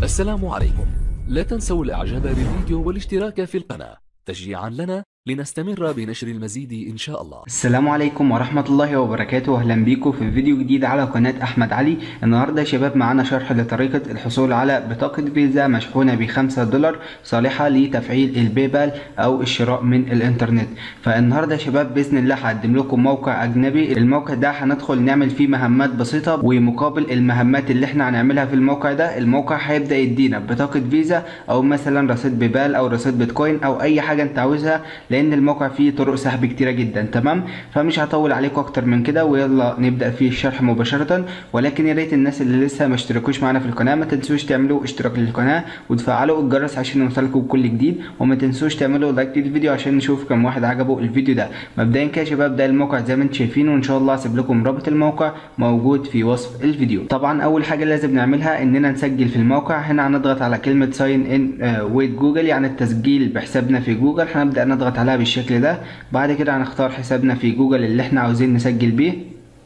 السلام عليكم لا تنسوا الاعجاب بالفيديو والاشتراك في القناة تشجيعا لنا لنستمر بنشر المزيد ان شاء الله السلام عليكم ورحمة الله وبركاته أهلا بيكم في فيديو جديد على قناة أحمد علي النهاردة يا شباب معانا شرح لطريقة الحصول على بطاقة فيزا مشحونة بخمسة دولار صالحة لتفعيل البيبال أو الشراء من الإنترنت فالنهاردة يا شباب بإذن الله هقدم لكم موقع أجنبي الموقع ده هندخل نعمل فيه مهمات بسيطة ومقابل المهمات اللي احنا هنعملها في الموقع ده الموقع هيبدأ يدينا بطاقة فيزا أو مثلا رصيد بيبال أو رصيد بيتكوين أو أي حاجة أنت عاوزها لان الموقع فيه طرق سحب كتيره جدا تمام فمش هطول عليكم اكتر من كده ويلا نبدا في الشرح مباشره ولكن يا ريت الناس اللي لسه ما اشتركوش معانا في القناه ما تنسوش تعملوا اشتراك للقناه وتفعلوا الجرس عشان يوصلكم بكل جديد وما تنسوش تعملوا لايك للفيديو عشان نشوف كم واحد عجبه الفيديو ده مبدئيا كده يا شباب ده الموقع زي ما انتم شايفين وان شاء الله هسيب لكم رابط الموقع موجود في وصف الفيديو طبعا اول حاجه لازم نعملها اننا نسجل في الموقع هنا هنضغط على كلمه ساين ان ويت جوجل يعني التسجيل بحسابنا في جوجل هنبدا نضغط عليها بالشكل ده بعد كده هنختار حسابنا في جوجل اللي احنا عاوزين نسجل بيه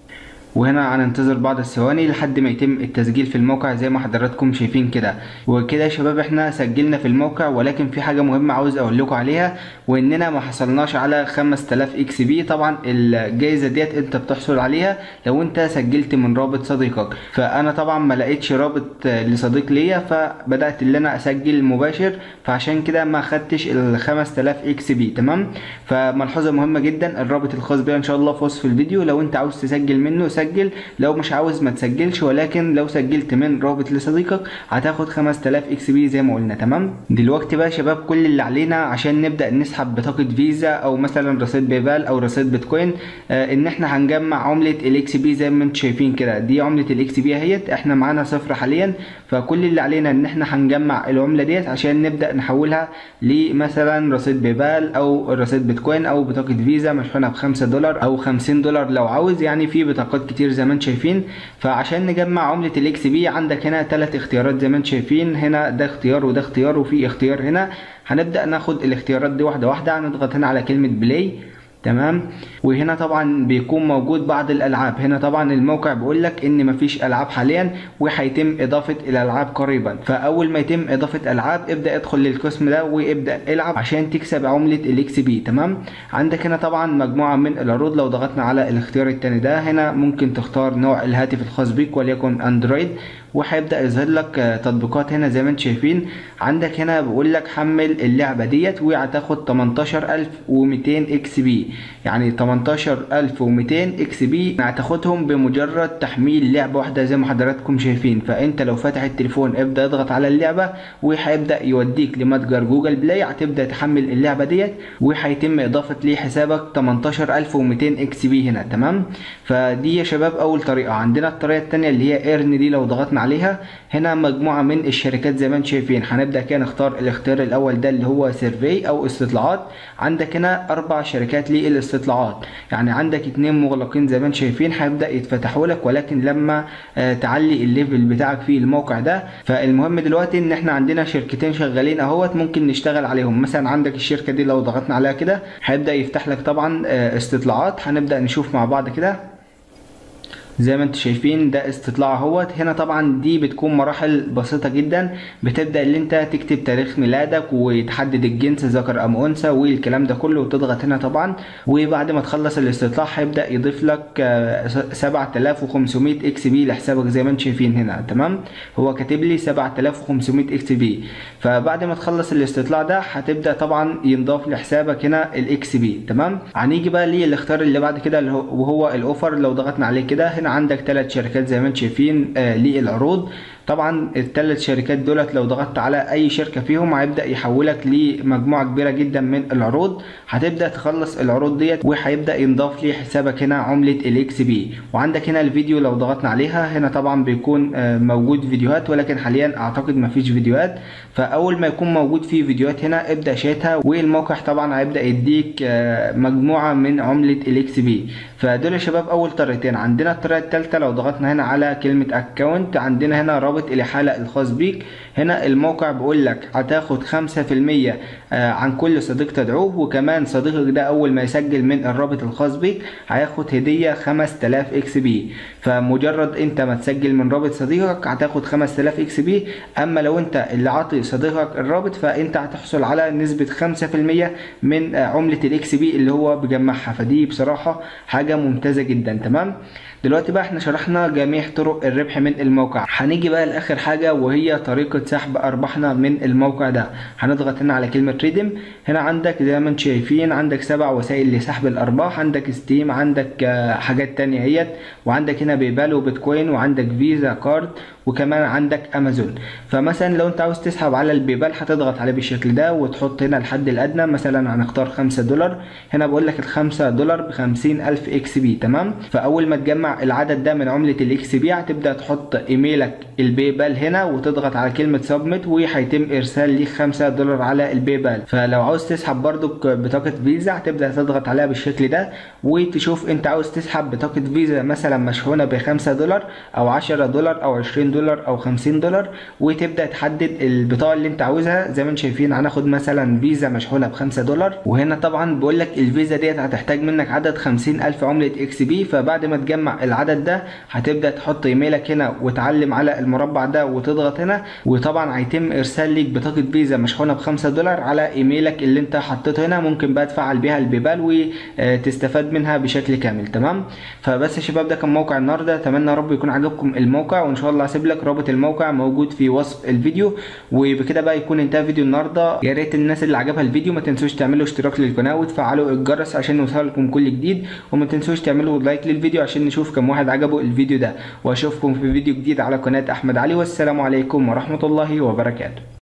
وهنا هننتظر بعض الثواني لحد ما يتم التسجيل في الموقع زي ما حضراتكم شايفين كده وكده يا شباب احنا سجلنا في الموقع ولكن في حاجه مهمه عاوز اقول لكم عليها واننا ما حصلناش على 5000 اكس بي طبعا الجائزه ديت انت بتحصل عليها لو انت سجلت من رابط صديقك فانا طبعا ما لقيتش رابط لصديق ليا فبدات ان انا اسجل مباشر فعشان كده ما خدتش ال 5000 اكس بي تمام فملحوظه مهمه جدا الرابط الخاص بيها ان شاء الله في وصف الفيديو لو انت عاوز تسجل منه سجل لو مش عاوز ما تسجلش ولكن لو سجلت من رابط لصديقك هتاخد 5000 اكس بي زي ما قلنا تمام دلوقتي بقى يا شباب كل اللي علينا عشان نبدا نسحب بطاقه فيزا او مثلا رصيد بيبال او رصيد بيتكوين آه ان احنا هنجمع عمله الاكس بي زي ما انتم شايفين كده دي عمله الاكس بي اهيت احنا معانا صفر حاليا فكل اللي علينا ان احنا هنجمع العمله ديت عشان نبدا نحولها لمثلا رصيد بيبال او رصيد بيتكوين او بطاقه فيزا مشحونه ب 5 دولار او 50 دولار لو عاوز يعني في بطاقات كتير زي ما انتم شايفين فعشان نجمع عمله الاكس بي عندك هنا ثلاث اختيارات زي ما انتم شايفين هنا ده اختيار وده اختيار وفي اختيار هنا هنبدا ناخد الاختيارات دي واحده واحده هنضغط هنا على كلمه بلاي تمام وهنا طبعا بيكون موجود بعض الالعاب هنا طبعا الموقع بيقول لك ان مفيش العاب حاليا وهيتم اضافه الالعاب قريبا فاول ما يتم اضافه العاب ابدا ادخل للقسم ده وابدا العب عشان تكسب عمله الاكس بي تمام عندك هنا طبعا مجموعه من العروض لو ضغطنا على الاختيار الثاني ده هنا ممكن تختار نوع الهاتف الخاص بيك وليكن اندرويد وهيبدا يظهر لك تطبيقات هنا زي ما انتم شايفين عندك هنا بيقول لك حمل اللعبه ديت وهتاخد 18200 اكس بي يعني 18200 اكس بي هتاخدهم بمجرد تحميل لعبه واحده زي ما حضراتكم شايفين فانت لو فاتح التليفون ابدا اضغط على اللعبه وهيبدا يوديك لمتجر جوجل بلاي هتبدا تحمل اللعبه ديت وهيتم اضافه لحسابك 18200 اكس بي هنا تمام فدي يا شباب اول طريقه عندنا الطريقه الثانيه اللي هي ايرن دي لو ضغطنا عليها هنا مجموعه من الشركات زي ما انتم شايفين هنبدا كده نختار الاختيار الاول ده اللي هو سيرفي او استطلاعات عندك هنا اربع شركات للاستطلاعات يعني عندك اتنين مغلقين زي ما انتم شايفين هيبدا يتفتحوا لك ولكن لما آه تعلي الليفل بتاعك في الموقع ده فالمهم دلوقتي ان احنا عندنا شركتين شغالين اهوت ممكن نشتغل عليهم مثلا عندك الشركه دي لو ضغطنا عليها كده هيبدا يفتح لك طبعا آه استطلاعات هنبدا نشوف مع بعض كده زي ما انتم شايفين ده استطلاع اهوت هنا طبعا دي بتكون مراحل بسيطة جدا بتبدأ ان انت تكتب تاريخ ميلادك وتحدد الجنس ذكر ام انثى والكلام ده كله وتضغط هنا طبعا وبعد ما تخلص الاستطلاع هيبدأ يضيف لك 7500 اكس بي لحسابك زي ما انتم شايفين هنا تمام هو كاتب لي 7500 اكس بي فبعد ما تخلص الاستطلاع ده هتبدأ طبعا ينضاف لحسابك هنا الاكس بي تمام هنيجي بقى للاختيار اللي بعد كده اللي هو وهو الاوفر لو ضغطنا عليه كده هنا عندك ثلاث شركات زي ما انتم شايفين آه للعروض طبعا الثلاث شركات دولت لو ضغطت على اي شركه فيهم هيبدا يحولك لمجموعه كبيره جدا من العروض هتبدا تخلص العروض ديت وهيبدا ينضاف لي حسابك هنا عمله الاكس بي وعندك هنا الفيديو لو ضغطنا عليها هنا طبعا بيكون موجود فيديوهات ولكن حاليا اعتقد مفيش فيديوهات فاول ما يكون موجود فيه فيديوهات هنا ابدا شاتها والموقع طبعا هيبدا يديك مجموعه من عمله الاكس بي فدول يا شباب اول طريقتين عندنا الطريقه الطريقه الثالثه لو ضغطنا هنا على كلمه اكونت عندنا هنا رابط الاحاله الخاص بيك هنا الموقع بيقول لك هتاخد 5% عن كل صديق تدعوه وكمان صديقك ده اول ما يسجل من الرابط الخاص بيك هياخد هديه 5000 اكس بي فمجرد انت ما تسجل من رابط صديقك هتاخد 5000 اكس بي اما لو انت اللي عاطي صديقك الرابط فانت هتحصل على نسبه 5% من عمله الاكس بي اللي هو بيجمعها فدي بصراحه حاجه ممتازه جدا تمام دلوقتي بقى احنا شرحنا جميع طرق الربح من الموقع هنيجي بقى لاخر حاجه وهي طريقه سحب ارباحنا من الموقع ده هنضغط هنا على كلمه ريدم هنا عندك زي ما انتم شايفين عندك سبع وسائل لسحب الارباح عندك ستيم عندك حاجات تانية اهيت وعندك هنا بيبال وبيتكوين وعندك فيزا كارد وكمان عندك امازون فمثلا لو انت عاوز تسحب على البيبال هتضغط عليه بالشكل ده وتحط هنا الحد الادنى مثلا هنختار 5 دولار هنا بقول لك ال 5 دولار ب 50000 اكس بي تمام فاول ما تجمع العدد ده من عمله الاكس بي هتبدا تحط ايميلك البيبال هنا وتضغط على كلمه سبميت وهيتم ارسال ليك 5 دولار على البيبال فلو عاوز تسحب برضك بطاقه فيزا هتبدا تضغط عليها بالشكل ده وتشوف انت عاوز تسحب بطاقه فيزا مثلا مشحونه ب 5 دولار او 10 دولار او 20 دولار او 50 دولار وتبدا تحدد البطاقه اللي انت عاوزها زي ما انتم شايفين هناخد مثلا فيزا مشحونه ب 5 دولار وهنا طبعا بقول لك الفيزا ديت هتحتاج منك عدد 50000 عمله اكس بي فبعد ما تجمع العدد ده هتبدا تحط ايميلك هنا وتعلم على المربع ده وتضغط هنا وطبعا هيتم ارسال ليك بطاقه فيزا مشحونه ب 5 دولار على ايميلك اللي انت حطيته هنا ممكن بقى تفعل بيها البيبال وتستفاد منها بشكل كامل تمام فبس يا شباب ده كان موقع النهارده اتمنى يا رب يكون عجبكم الموقع وان شاء الله هسيب لك رابط الموقع موجود في وصف الفيديو وبكده بقى يكون انتهى فيديو النهارده يا ريت الناس اللي عجبها الفيديو ما تنسوش تعملوا اشتراك للقناه وتفعلوا الجرس عشان يوصلكم كل جديد وما تنسوش تعملوا لايك للفيديو عشان نشوف كم واحد عجبه الفيديو ده واشوفكم في فيديو جديد على قناه احمد علي والسلام عليكم ورحمه الله وبركاته